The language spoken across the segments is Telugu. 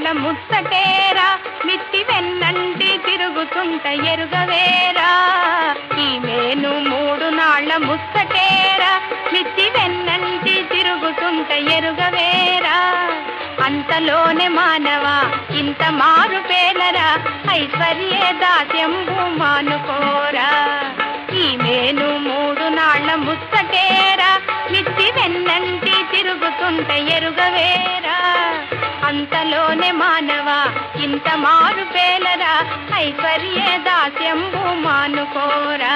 ముచ్చటేరా మిత్తి వెన్నంటి తిరుగుతుంట ఎరుగవేరా ఈ మేను మూడు నాళ్ళ ముచ్చటేరా మిత్తి వెన్నంటి తిరుగుతుంట ఎరుగవేరా అంతలోనే మానవా ఇంత మారు పేలరా ఐశ్వర్య దాస్యంబు మానుకోరా ఈ మేను మూడు నాళ్ళ ముచ్చటేరా మిత్తి వెన్నంటి తిరుగుతుంట ఎరుగవేరా అంతలోనే మానవా ఇంత మారు పేలరా ఐశ్వర్య దాస్యంబు మానుకోరా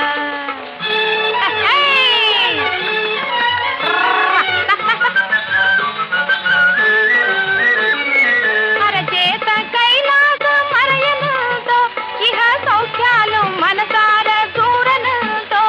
అరచేత కైలాస మరయనుతో ఇహ సౌఖ్యాలు మనసార చూడనుతో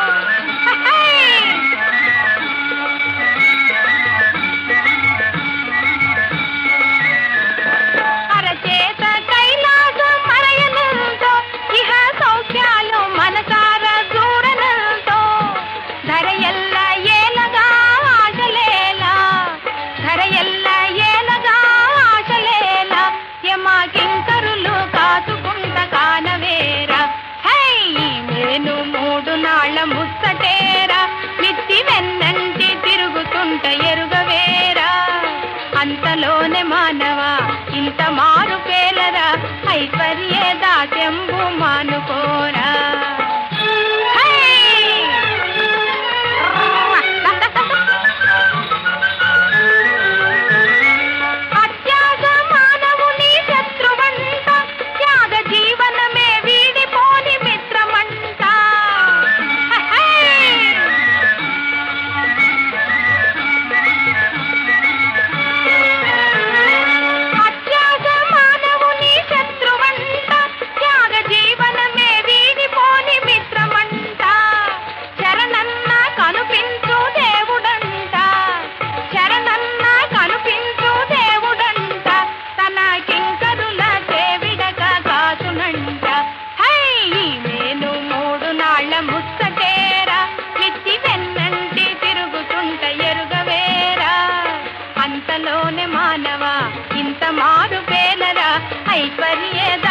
అరచేత కైలాస మరయనుతో ఇహ సౌఖ్యాలు మనసార చూడనుతో ధర ఎల్ల ఏలగా ఆశలేలా ధర ఎల్ల ఏలగా ఆశలేలా యమాకింకరులు కాచుకుంట కానవేరా హై నేను మూడు నాళ్ళ ముచ్చటేరా మిత్తి వెన్నంటి తిరుగుతుంట ఎరుగవేరా అంతలోనే మానవా ఇంత మారు పేలరా ఐశ్వర్య దాస్యంబు మానుకోరా హై! అత్యాస మానవుని శత్రువంట త్యాగ జీవనమే వీడిపోని మిత్రమంట హై! అత్యాస మానవుని శత్రువంట త్యాగ జీవనమే వీడిపోని మిత్రమంట శరణన్న కనుపించు దేవుడంట శరణన్న కనుపించు దేవుడంట తన కింకరుల చేవిడగా కాచునంట హై నేను మూడు నాళ్ళ ముచ్చటేరా మిత్తి వెన్నంటి తిరుగుతుంట ఎరుగవేరా అంతలోనే మానవా ఇంత మారు పేలరా ఐశ్వర్య